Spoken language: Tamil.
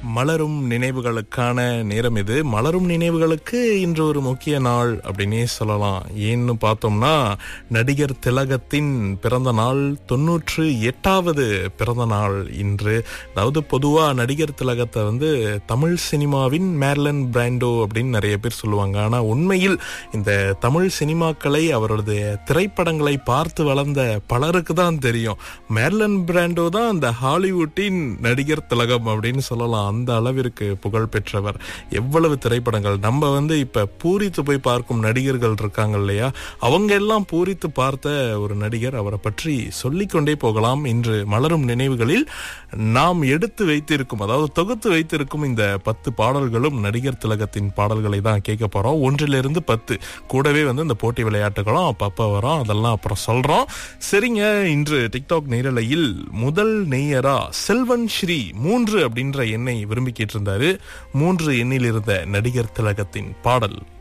மலரும் நினைவுகளுக்கான நேரம் இது மலரும் நினைவுகளுக்கு இன்று ஒரு முக்கிய நாள் அப்படின்னே சொல்லலாம் ஏன்னு பார்த்தோம்னா நடிகர் திலகத்தின் பிறந்த நாள் தொன்னூற்று எட்டாவது பிறந்த நாள் இன்று அதாவது பொதுவா நடிகர் திலகத்தை வந்து தமிழ் சினிமாவின் மேர்லன் பிராண்டோ அப்படின்னு நிறைய பேர் சொல்லுவாங்க ஆனா உண்மையில் இந்த தமிழ் சினிமாக்களை அவரது திரைப்படங்களை பார்த்து வளர்ந்த பலருக்கு தான் தெரியும் மேர்லன் பிராண்டோ தான் அந்த ஹாலிவுட்டின் நடிகர் திலகம் அப்படின்னு சொல்லலாம் அந்த அளவிற்கு புகழ் பெற்றவர் எவ்வளவு திரைப்படங்கள் நம்ம வந்து இப்ப பூரித்து போய் பார்க்கும் நடிகர்கள் இருக்காங்க இல்லையா அவங்க எல்லாம் பூரித்து பார்த்த ஒரு நடிகர் அவரை பற்றி சொல்லிக்கொண்டே போகலாம் இன்று மலரும் நினைவுகளில் நாம் எடுத்து வைத்திருக்கும் அதாவது தொகுத்து வைத்திருக்கும் இந்த பத்து பாடல்களும் நடிகர் திலகத்தின் பாடல்களை தான் கேட்க போறோம் ஒன்றிலிருந்து பத்து கூடவே வந்து இந்த போட்டி விளையாட்டுகளும் அப்பப்ப வரும் அதெல்லாம் அப்புறம் சொல்றோம் சரிங்க இன்று டிக்டாக் நேரலையில் முதல் நெய்யரா செல்வன் ஸ்ரீ மூன்று அப்படின்ற எண்ணை விரும்பி கேட்டிருந்தாரு மூன்று எண்ணில் இருந்த நடிகர் திலகத்தின் பாடல்